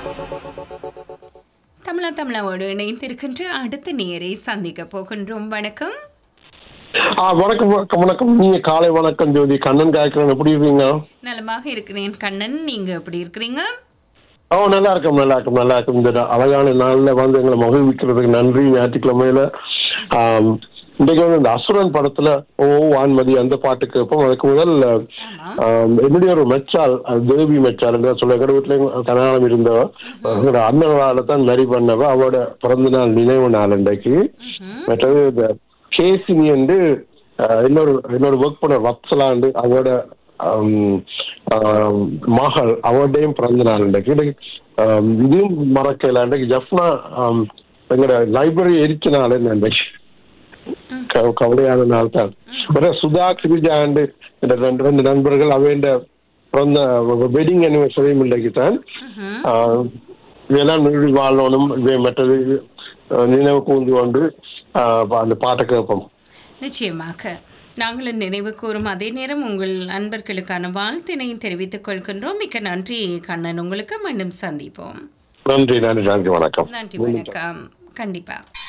தமிழா தமிழாவோடு இணைந்திருக்கின்ற அடுத்த நேரை சந்திக்க போகின்றோம் வணக்கம் ஆ வணக்கம் வணக்கம் வணக்கம் நீங்க காலை வணக்கம் ஜோதி கண்ணன் காய்க்கிறேன் எப்படி இருக்கீங்க நலமாக இருக்கிறேன் கண்ணன் நீங்க எப்படி இருக்கிறீங்க ஓ நல்லா இருக்கும் நல்லா இருக்கும் நல்லா இருக்கும் இந்த அழகான நாள்ல வந்து எங்களை மகிழ்விக்கிறதுக்கு நன்றி ஞாயிற்றுக்கிழமையில ஆம், இன்றைக்கு வந்து இந்த அசுரன் படத்துல ஓ வான்மதி அந்த பாட்டு கேட்போம் அதுக்கு முதல் ஆமா ஆம், என்னுடைய ஒரு மெச்சால் அது தேவி மெச்சால் என்று சொல்ல எங்க வீட்டுல கல்யாணம் இருந்தவ எங்களோட அண்ணனால தான் மேரி பண்ணவ அவட பிறந்த நாள் நினைவு நாள் இன்றைக்கு ம்ஹும். மற்றது இந்த கேசினி வந்து அஹ், இன்னொரு இன்னொரு ஒர்க் பண்ண வத்சலாண்டு அவரோட ஆம், ஆம், மகள் அவருடையும் பிறந்த நாள் இன்றைக்கு இன்னைக்கு, ஆம், இதையும் மறக்கல இன்றைக்கு ஜப்னா ஆம், எங்களோட லைப்ரரி எரிக்கினால இன்றைக்கு க- கவலையான நாள் தான் வேற சுதா கிரிஜாண்டு இந்த ரெண்டு ரெண்டு நண்பர்கள் அவைண்ட பிறந்த வெட்டிங் அனிவர்சரியும் இன்றைக்கு தான் ம்ஹும். ஆஹ் இதெல்லாம் நிறுவி வாழணும் இவை மற்றது ஆஹ் நினைவு கூர்ந்து கொண்டு ஆஹ் அந்த பாட்டை கேட்போம் நிச்சயமாக நாங்களும் நினைவு கூறும் அதே நேரம் உங்கள் நண்பர்களுக்கான வாழ்த்தினை தெரிவித்துக் கொள்கின்றோம் மிக்க நன்றி கண்ணன் உங்களுக்கு மீண்டும் சந்திப்போம் நன்றி நன்றி நன்றி வணக்கம் நன்றி வணக்கம் கண்டிப்பா